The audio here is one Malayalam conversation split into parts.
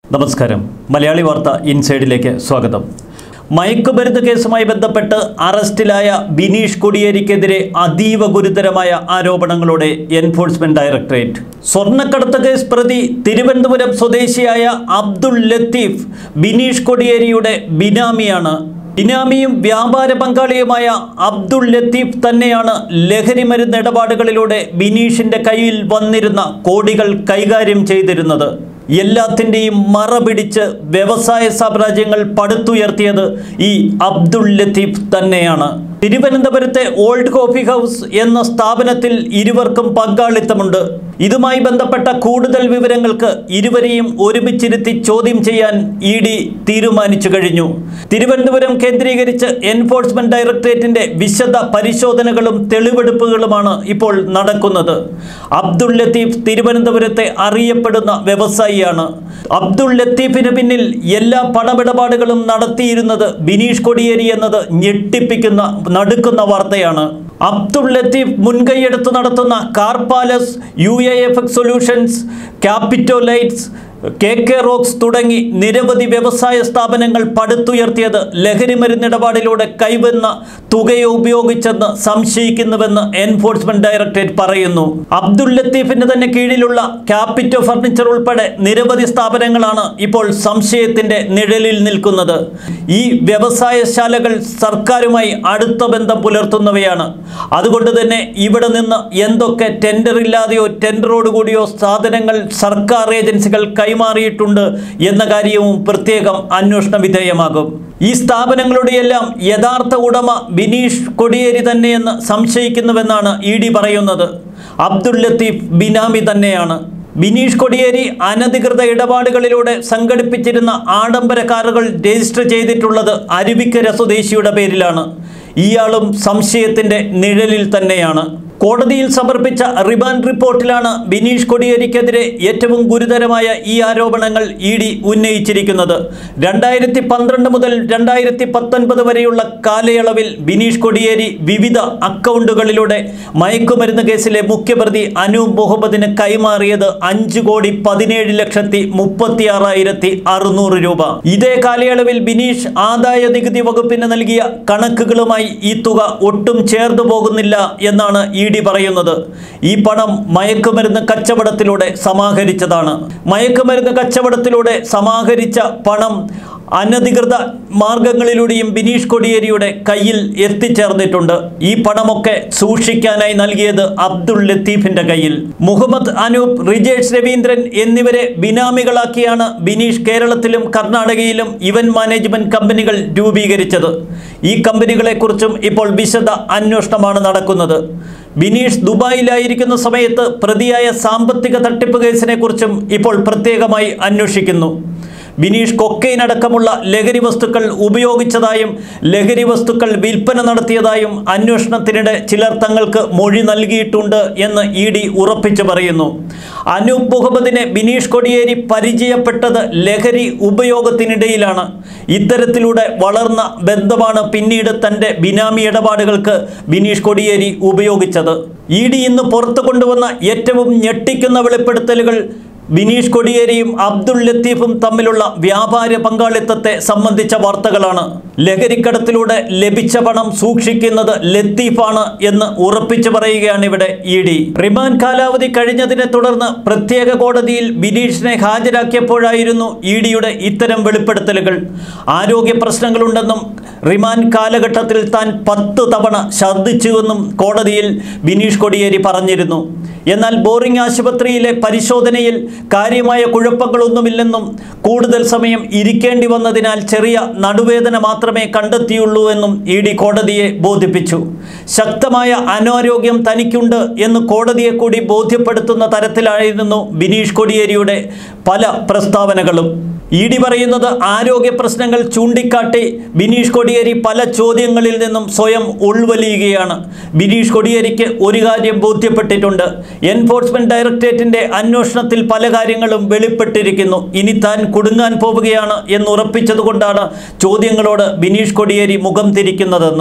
നമസ്കാരം മലയാളി വാർത്ത ഇൻസൈഡിലേക്ക് സ്വാഗതം മയക്കുമരുന്ന് കേസുമായി ബന്ധപ്പെട്ട് അറസ്റ്റിലായ ബിനീഷ് കൊടിയേരിക്കെതിരെ അതീവ ഗുരുതരമായ ആരോപണങ്ങളോടെ എൻഫോഴ്സ്മെന്റ് ഡയറക്ടറേറ്റ് സ്വർണ്ണക്കടത്ത് കേസ് പ്രതി തിരുവനന്തപുരം സ്വദേശിയായ അബ്ദുൾ ലത്തീഫ് ബിനീഷ് കൊടിയേരിയുടെ ബിനാമിയാണ് ബിനാമിയും വ്യാപാര പങ്കാളിയുമായ അബ്ദുൾ ലത്തീഫ് തന്നെയാണ് ലഹരി മരുന്ന് ഇടപാടുകളിലൂടെ ബിനീഷിന്റെ കയ്യിൽ വന്നിരുന്ന കോടികൾ കൈകാര്യം ചെയ്തിരുന്നത് എല്ലാത്തിൻ്റെയും മറ പിടിച്ച് വ്യവസായ സാമ്രാജ്യങ്ങൾ പടുത്തുയർത്തിയത് ഈ അബ്ദുൾ ലത്തീഫ് തന്നെയാണ് തിരുവനന്തപുരത്തെ ഓൾഡ് കോഫി ഹൗസ് എന്ന സ്ഥാപനത്തിൽ ഇരുവർക്കും പങ്കാളിത്തമുണ്ട് ഇതുമായി ബന്ധപ്പെട്ട കൂടുതൽ വിവരങ്ങൾക്ക് ഇരുവരെയും ഒരുമിച്ചിരുത്തി ചോദ്യം ചെയ്യാൻ ഇ ഡി തീരുമാനിച്ചു കഴിഞ്ഞു തിരുവനന്തപുരം കേന്ദ്രീകരിച്ച് എൻഫോഴ്സ്മെന്റ് ഡയറക്ടറേറ്റിന്റെ വിശദ പരിശോധനകളും തെളിവെടുപ്പുകളുമാണ് ഇപ്പോൾ നടക്കുന്നത് അബ്ദുൾ ലത്തീഫ് തിരുവനന്തപുരത്തെ അറിയപ്പെടുന്ന വ്യവസായിയാണ് അബ്ദുൾ ലത്തീഫിന് പിന്നിൽ എല്ലാ പണമിടപാടുകളും നടത്തിയിരുന്നത് ബിനീഷ് കൊടിയേരി എന്നത് ഞെട്ടിപ്പിക്കുന്ന നടുക്കുന്ന വാർത്തയാണ് അബ്ദുൾ ലത്തീഫ് മുൻകൈയെടുത്ത് നടത്തുന്ന car palace U A F X solutions Capito lights K K Rocks തുടങ്ങി നിരവധി വ്യവസായ സ്ഥാപനങ്ങൾ പടുത്തുയർത്തിയത് ലഹരി മരുന്നിടപാടിലൂടെ കൈവന്ന തുകയെ ഉപയോഗിച്ചെന്ന് സംശയിക്കുന്നുവെന്ന് എൻഫോഴ്സ്മെന്റ് ഡയറക്ടറേറ്റ് പറയുന്നു അബ്ദുൾ ലത്തീഫിന്റെ തന്നെ കീഴിലുള്ള ക്യാപിറ്റോ ഫർണിച്ചർ ഉൾപ്പെടെ നിരവധി സ്ഥാപനങ്ങളാണ് ഇപ്പോൾ സംശയത്തിന്റെ നിഴലിൽ നിൽക്കുന്നത് ഈ വ്യവസായശാലകൾ സർക്കാരുമായി അടുത്ത ബന്ധം പുലർത്തുന്നവയാണ് അതുകൊണ്ട് തന്നെ ഇവിടെ നിന്ന് എന്തൊക്കെ ടെൻഡർ ഇല്ലാതെയോ ടെൻഡറോട് കൂടിയോ സാധനങ്ങൾ സർക്കാർ ഏജൻസികൾ കൈമാറിയിട്ടുണ്ട് എന്ന കാര്യവും പ്രത്യേകം അന്വേഷണ വിധേയമാകും ഈ സ്ഥാപനങ്ങളുടെയെല്ലാം യഥാർത്ഥ ഉടമ ബിനീഷ് കൊടിയേരി തന്നെയെന്ന് സംശയിക്കുന്നുവെന്നാണ് ഇ ഡി പറയുന്നത് അബ്ദുൾ ലത്തീഫ് ബിനാമി തന്നെയാണ് ബിനീഷ് കൊടിയേരി അനധികൃത ഇടപാടുകളിലൂടെ സംഘടിപ്പിച്ചിരുന്ന ആഡംബര കാറുകൾ രജിസ്റ്റർ ചെയ്തിട്ടുള്ളത് അരുവിക്കര സ്വദേശിയുടെ പേരിലാണ് ഇയാളും സംശയത്തിൻ്റെ നിഴലിൽ തന്നെയാണ് കോടതിയിൽ സമർപ്പിച്ച റിമാൻഡ് റിപ്പോർട്ടിലാണ് ബിനീഷ് കൊടിയേരിക്കെതിരെ ഏറ്റവും ഗുരുതരമായ ഈ ആരോപണങ്ങൾ ഇ ഡി ഉന്നയിച്ചിരിക്കുന്നത് രണ്ടായിരത്തി പന്ത്രണ്ട് മുതൽ രണ്ടായിരത്തി പത്തൊൻപത് വരെയുള്ള കാലയളവിൽ ബിനീഷ് കൊടിയേരി വിവിധ അക്കൗണ്ടുകളിലൂടെ മയക്കുമരുന്ന് കേസിലെ മുഖ്യപ്രതി അനൂപ് മുഹമ്മദിന് കൈമാറിയത് അഞ്ച് കോടി പതിനേഴ് ലക്ഷത്തി മുപ്പത്തി ആറായിരത്തി അറുന്നൂറ് രൂപ ഇതേ കാലയളവിൽ ബിനീഷ് ആദായ നികുതി വകുപ്പിന് നൽകിയ കണക്കുകളുമായി ഈ തുക ഒട്ടും ചേർന്നു പോകുന്നില്ല എന്നാണ് ഇ ഡി പറയുന്നത് ഈ പണം മയക്കുമരുന്ന് കച്ചവടത്തിലൂടെ സമാഹരിച്ചതാണ് മയക്കുമരുന്ന് കച്ചവടത്തിലൂടെ സമാഹരിച്ച പണം അനധികൃത മാർഗങ്ങളിലൂടെയും ബിനീഷ് കൊടിയേരിയുടെ കയ്യിൽ എത്തിച്ചേർന്നിട്ടുണ്ട് ഈ പണമൊക്കെ സൂക്ഷിക്കാനായി നൽകിയത് അബ്ദുൾ ലത്തീഫിന്റെ കയ്യിൽ മുഹമ്മദ് അനൂപ് റിജേഷ് രവീന്ദ്രൻ എന്നിവരെ ബിനാമികളാക്കിയാണ് ബിനീഷ് കേരളത്തിലും കർണാടകയിലും ഇവന്റ് മാനേജ്മെന്റ് കമ്പനികൾ രൂപീകരിച്ചത് ഈ കമ്പനികളെക്കുറിച്ചും ഇപ്പോൾ വിശദ അന്വേഷണമാണ് നടക്കുന്നത് ബിനീഷ് ദുബായിലായിരിക്കുന്ന സമയത്ത് പ്രതിയായ സാമ്പത്തിക തട്ടിപ്പ് കേസിനെ കുറിച്ചും ഇപ്പോൾ പ്രത്യേകമായി അന്വേഷിക്കുന്നു ബിനീഷ് കൊക്കൈൻ അടക്കമുള്ള ലഹരി വസ്തുക്കൾ ഉപയോഗിച്ചതായും ലഹരി വസ്തുക്കൾ വിൽപ്പന നടത്തിയതായും അന്വേഷണത്തിനിടെ ചിലർ തങ്ങൾക്ക് മൊഴി നൽകിയിട്ടുണ്ട് എന്ന് ഇ ഡി ഉറപ്പിച്ചു പറയുന്നു അനൂപ് മുഹമ്മദിനെ ബിനീഷ് കൊടിയേരി പരിചയപ്പെട്ടത് ലഹരി ഉപയോഗത്തിനിടയിലാണ് ഇത്തരത്തിലൂടെ വളർന്ന ബന്ധമാണ് പിന്നീട് തൻ്റെ ബിനാമി ഇടപാടുകൾക്ക് ബിനീഷ് കൊടിയേരി ഉപയോഗിച്ചത് ഇ ഡി ഇന്ന് പുറത്തു കൊണ്ടുവന്ന ഏറ്റവും ഞെട്ടിക്കുന്ന വെളിപ്പെടുത്തലുകൾ ബിനീഷ് കൊടിയേരിയും അബ്ദുൾ ലത്തീഫും തമ്മിലുള്ള വ്യാപാര പങ്കാളിത്തത്തെ സംബന്ധിച്ച വാർത്തകളാണ് ലഹരിക്കടത്തിലൂടെ ലഭിച്ച പണം സൂക്ഷിക്കുന്നത് ലത്തീഫാണ് എന്ന് ഉറപ്പിച്ചു പറയുകയാണ് ഇവിടെ ഇ ഡി റിമാൻഡ് കാലാവധി കഴിഞ്ഞതിനെ തുടർന്ന് പ്രത്യേക കോടതിയിൽ ബിനീഷിനെ ഹാജരാക്കിയപ്പോഴായിരുന്നു ഇ ഡിയുടെ ഇത്തരം വെളിപ്പെടുത്തലുകൾ ആരോഗ്യ പ്രശ്നങ്ങളുണ്ടെന്നും റിമാൻഡ് കാലഘട്ടത്തിൽ താൻ പത്ത് തവണ ഛർദ്ദിച്ചുവെന്നും കോടതിയിൽ ബിനീഷ് കൊടിയേരി പറഞ്ഞിരുന്നു എന്നാൽ ബോറിംഗ് ആശുപത്രിയിലെ പരിശോധനയിൽ കാര്യമായ കുഴപ്പങ്ങളൊന്നുമില്ലെന്നും കൂടുതൽ സമയം ഇരിക്കേണ്ടി വന്നതിനാൽ ചെറിയ നടുവേദന മാത്രമേ കണ്ടെത്തിയുള്ളൂ എന്നും ഇ ഡി കോടതിയെ ബോധിപ്പിച്ചു ശക്തമായ അനാരോഗ്യം തനിക്കുണ്ട് എന്ന് കോടതിയെ കൂടി ബോധ്യപ്പെടുത്തുന്ന തരത്തിലായിരുന്നു ബിനീഷ് കൊടിയേരിയുടെ പല പ്രസ്താവനകളും ഇ ഡി പറയുന്നത് ആരോഗ്യ പ്രശ്നങ്ങൾ ചൂണ്ടിക്കാട്ടി ബിനീഷ് കൊടിയേരി പല ചോദ്യങ്ങളിൽ നിന്നും സ്വയം ഉൾവലിയുകയാണ് ബിനീഷ് കൊടിയേരിക്ക് ഒരു കാര്യം ബോധ്യപ്പെട്ടിട്ടുണ്ട് എൻഫോഴ്സ്മെന്റ് ഡയറക്ടറേറ്റിന്റെ അന്വേഷണത്തിൽ പല കാര്യങ്ങളും വെളിപ്പെട്ടിരിക്കുന്നു ഇനി താൻ കുടുങ്ങാൻ പോവുകയാണ് എന്ന് ഉറപ്പിച്ചതുകൊണ്ടാണ് ചോദ്യങ്ങളോട് ബിനീഷ് കൊടിയേരി മുഖം തിരിക്കുന്നതെന്ന്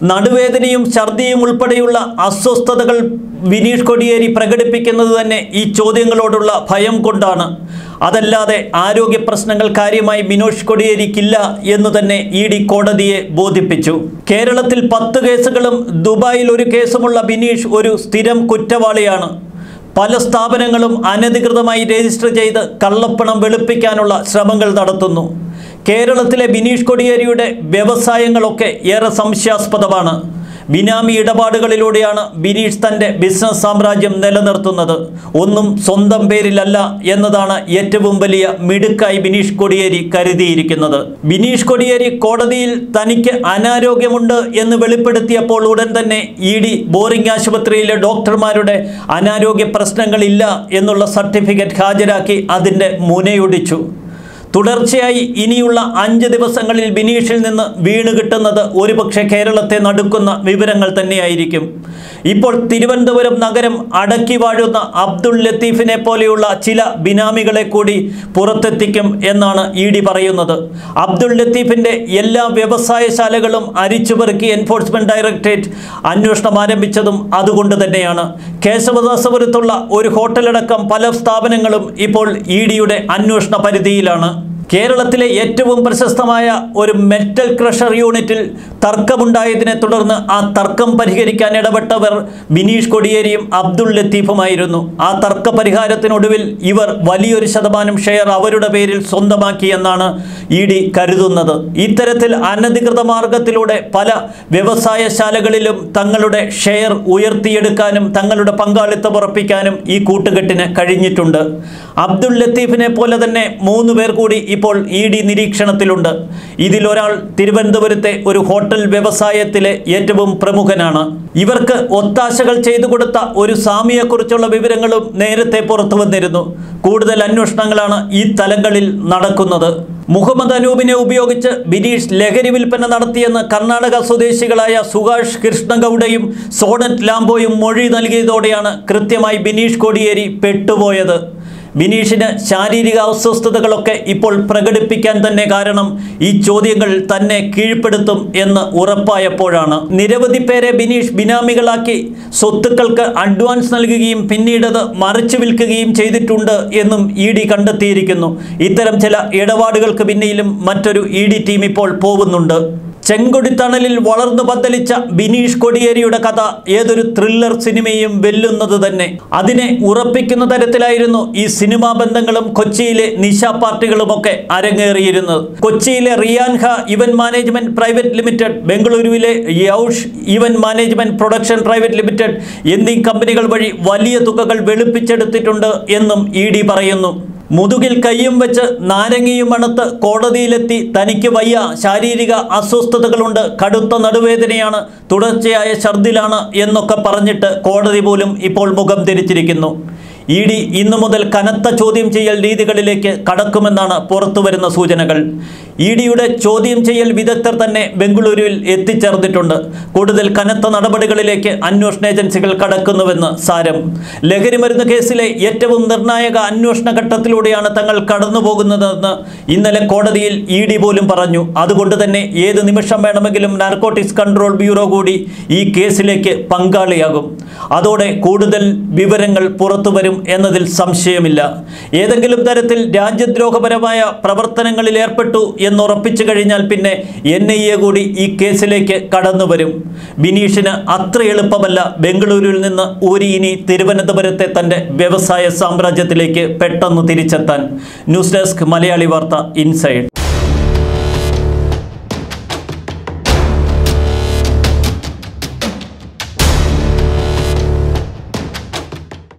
നടുവേദനയും ഛർദിയും ഉൾപ്പെടെയുള്ള അസ്വസ്ഥതകൾ ബിനീഷ് കൊടിയേരി പ്രകടിപ്പിക്കുന്നത് തന്നെ ഈ ചോദ്യങ്ങളോടുള്ള ഭയം കൊണ്ടാണ് അതല്ലാതെ ആരോഗ്യ പ്രശ്നങ്ങൾ കാര്യമായി ബിനോഷ് കൊടിയേരിക്കില്ല എന്ന് തന്നെ ഇ ഡി കോടതിയെ ബോധിപ്പിച്ചു കേരളത്തിൽ പത്ത് കേസുകളും ദുബായിൽ ഒരു കേസുമുള്ള ബിനീഷ് ഒരു സ്ഥിരം കുറ്റവാളിയാണ് പല സ്ഥാപനങ്ങളും അനധികൃതമായി രജിസ്റ്റർ ചെയ്ത് കള്ളപ്പണം വെളുപ്പിക്കാനുള്ള ശ്രമങ്ങൾ നടത്തുന്നു കേരളത്തിലെ ബിനീഷ് കൊടിയേരിയുടെ വ്യവസായങ്ങളൊക്കെ ഏറെ സംശയാസ്പദമാണ് ബിനാമി ഇടപാടുകളിലൂടെയാണ് ബിനീഷ് തൻ്റെ ബിസിനസ് സാമ്രാജ്യം നിലനിർത്തുന്നത് ഒന്നും സ്വന്തം പേരിലല്ല എന്നതാണ് ഏറ്റവും വലിയ മിടുക്കായി ബിനീഷ് കൊടിയേരി കരുതിയിരിക്കുന്നത് ബിനീഷ് കൊടിയേരി കോടതിയിൽ തനിക്ക് അനാരോഗ്യമുണ്ട് എന്ന് വെളിപ്പെടുത്തിയപ്പോൾ ഉടൻ തന്നെ ഇ ഡി ബോറിംഗ് ആശുപത്രിയിലെ ഡോക്ടർമാരുടെ അനാരോഗ്യ പ്രശ്നങ്ങളില്ല എന്നുള്ള സർട്ടിഫിക്കറ്റ് ഹാജരാക്കി അതിൻ്റെ മുനയൊടിച്ചു തുടർച്ചയായി ഇനിയുള്ള അഞ്ച് ദിവസങ്ങളിൽ ബിനീഷിൽ നിന്ന് വീണ് കിട്ടുന്നത് ഒരുപക്ഷെ കേരളത്തെ നടുക്കുന്ന വിവരങ്ങൾ തന്നെയായിരിക്കും ഇപ്പോൾ തിരുവനന്തപുരം നഗരം അടക്കി വാഴുന്ന അബ്ദുൾ ലത്തീഫിനെ പോലെയുള്ള ചില ബിനാമികളെ കൂടി പുറത്തെത്തിക്കും എന്നാണ് ഇ ഡി പറയുന്നത് അബ്ദുൾ ലത്തീഫിൻ്റെ എല്ലാ വ്യവസായശാലകളും അരിച്ചുപെറുക്കി എൻഫോഴ്സ്മെന്റ് ഡയറക്ടറേറ്റ് അന്വേഷണം ആരംഭിച്ചതും അതുകൊണ്ട് തന്നെയാണ് കേശവദാസപുരത്തുള്ള ഒരു ഹോട്ടലടക്കം പല സ്ഥാപനങ്ങളും ഇപ്പോൾ ഇ ഡിയുടെ അന്വേഷണ പരിധിയിലാണ് കേരളത്തിലെ ഏറ്റവും പ്രശസ്തമായ ഒരു മെറ്റൽ ക്രഷർ യൂണിറ്റിൽ തർക്കമുണ്ടായതിനെ തുടർന്ന് ആ തർക്കം പരിഹരിക്കാൻ ഇടപെട്ടവർ ബിനീഷ് കൊടിയേരിയും അബ്ദുൾ ലത്തീഫുമായിരുന്നു ആ തർക്ക പരിഹാരത്തിനൊടുവിൽ ഇവർ വലിയൊരു ശതമാനം ഷെയർ അവരുടെ പേരിൽ സ്വന്തമാക്കി എന്നാണ് ഇ ഡി കരുതുന്നത് ഇത്തരത്തിൽ അനധികൃത മാർഗത്തിലൂടെ പല വ്യവസായശാലകളിലും തങ്ങളുടെ ഷെയർ ഉയർത്തിയെടുക്കാനും തങ്ങളുടെ പങ്കാളിത്തം ഉറപ്പിക്കാനും ഈ കൂട്ടുകെട്ടിന് കഴിഞ്ഞിട്ടുണ്ട് അബ്ദുൾ ലത്തീഫിനെ പോലെ തന്നെ മൂന്ന് പേർ കൂടി ഇപ്പോൾ ഇ ഡി നിരീക്ഷണത്തിലുണ്ട് ഇതിലൊരാൾ തിരുവനന്തപുരത്തെ ഒരു ഹോട്ടൽ വ്യവസായത്തിലെ ഏറ്റവും പ്രമുഖനാണ് ഇവർക്ക് ഒത്താശകൾ ചെയ്തു കൊടുത്ത ഒരു സ്വാമിയെക്കുറിച്ചുള്ള വിവരങ്ങളും നേരത്തെ പുറത്തു വന്നിരുന്നു കൂടുതൽ അന്വേഷണങ്ങളാണ് ഈ തലങ്ങളിൽ നടക്കുന്നത് മുഹമ്മദ് അനൂപിനെ ഉപയോഗിച്ച് ബിനീഷ് ലഹരി വിൽപ്പന നടത്തിയെന്ന് കർണാടക സ്വദേശികളായ സുഭാഷ് കൃഷ്ണഗൗഡയും സോണറ്റ് ലാംബോയും മൊഴി നൽകിയതോടെയാണ് കൃത്യമായി ബിനീഷ് കോടിയേരി പെട്ടുപോയത് ബിനീഷിന് ശാരീരിക അസ്വസ്ഥതകളൊക്കെ ഇപ്പോൾ പ്രകടിപ്പിക്കാൻ തന്നെ കാരണം ഈ ചോദ്യങ്ങൾ തന്നെ കീഴ്പ്പെടുത്തും എന്ന് ഉറപ്പായപ്പോഴാണ് നിരവധി പേരെ ബിനീഷ് ബിനാമികളാക്കി സ്വത്തുക്കൾക്ക് അഡ്വാൻസ് നൽകുകയും പിന്നീടത് മറിച്ചു വിൽക്കുകയും ചെയ്തിട്ടുണ്ട് എന്നും ഇ ഡി കണ്ടെത്തിയിരിക്കുന്നു ഇത്തരം ചില ഇടപാടുകൾക്ക് പിന്നിലും മറ്റൊരു ഇ ഡി ടീം ഇപ്പോൾ പോകുന്നുണ്ട് ചെങ്കൊടിത്തണലിൽ വളർന്നു പന്തലിച്ച ബിനീഷ് കൊടിയേരിയുടെ കഥ ഏതൊരു ത്രില്ലർ സിനിമയും വെല്ലുന്നത് തന്നെ അതിനെ ഉറപ്പിക്കുന്ന തരത്തിലായിരുന്നു ഈ സിനിമാ ബന്ധങ്ങളും കൊച്ചിയിലെ നിശ പാർട്ടികളുമൊക്കെ അരങ്ങേറിയിരുന്നത് കൊച്ചിയിലെ റിയാൻഹ ഇവന്റ് മാനേജ്മെന്റ് പ്രൈവറ്റ് ലിമിറ്റഡ് ബംഗളൂരുവിലെ യൗഷ് event management production private limited എന്നീ കമ്പനികൾ വഴി വലിയ തുകകൾ വെളുപ്പിച്ചെടുത്തിട്ടുണ്ട് എന്നും ഇ ഡി പറയുന്നു മുതുകിൽ കയ്യും വെച്ച് നാരങ്ങയും മണത്ത് കോടതിയിലെത്തി തനിക്ക് വയ്യ ശാരീരിക അസ്വസ്ഥതകളുണ്ട് കടുത്ത നടുവേദനയാണ് തുടർച്ചയായ ഛർദിലാണ് എന്നൊക്കെ പറഞ്ഞിട്ട് കോടതി പോലും ഇപ്പോൾ മുഖം തിരിച്ചിരിക്കുന്നു ഇ ഡി ഇന്നു മുതൽ കനത്ത ചോദ്യം ചെയ്യൽ രീതികളിലേക്ക് കടക്കുമെന്നാണ് പുറത്തുവരുന്ന സൂചനകൾ ഇ ഡിയുടെ ചോദ്യം ചെയ്യൽ വിദഗ്ധർ തന്നെ ബംഗളൂരുവിൽ എത്തിച്ചേർന്നിട്ടുണ്ട് കൂടുതൽ കനത്ത നടപടികളിലേക്ക് അന്വേഷണ ഏജൻസികൾ കടക്കുന്നുവെന്ന് സാരം ലഹരിമരുന്ന് കേസിലെ ഏറ്റവും നിർണായക അന്വേഷണ ഘട്ടത്തിലൂടെയാണ് തങ്ങൾ കടന്നു പോകുന്നതെന്ന് ഇന്നലെ കോടതിയിൽ ഇ ഡി പോലും പറഞ്ഞു അതുകൊണ്ട് തന്നെ ഏത് നിമിഷം വേണമെങ്കിലും നാർക്കോട്ടിക്സ് കൺട്രോൾ ബ്യൂറോ കൂടി ഈ കേസിലേക്ക് പങ്കാളിയാകും അതോടെ കൂടുതൽ വിവരങ്ങൾ പുറത്തുവരും എന്നതിൽ സംശയമില്ല ഏതെങ്കിലും തരത്തിൽ രാജ്യദ്രോഹപരമായ പ്രവർത്തനങ്ങളിൽ ഏർപ്പെട്ടു എന്നുറപ്പിച്ചു കഴിഞ്ഞാൽ പിന്നെ എൻ ഐ എ കൂടി ഈ കേസിലേക്ക് കടന്നു വരും ബിനീഷിന് അത്ര എളുപ്പമല്ല ബംഗളൂരുവിൽ നിന്ന് ഊരി ഇനി തിരുവനന്തപുരത്തെ തൻ്റെ വ്യവസായ സാമ്രാജ്യത്തിലേക്ക് പെട്ടെന്ന് തിരിച്ചെത്താൻ ന്യൂസ് ഡെസ്ക് മലയാളി വാർത്ത ഇൻസൈഡ്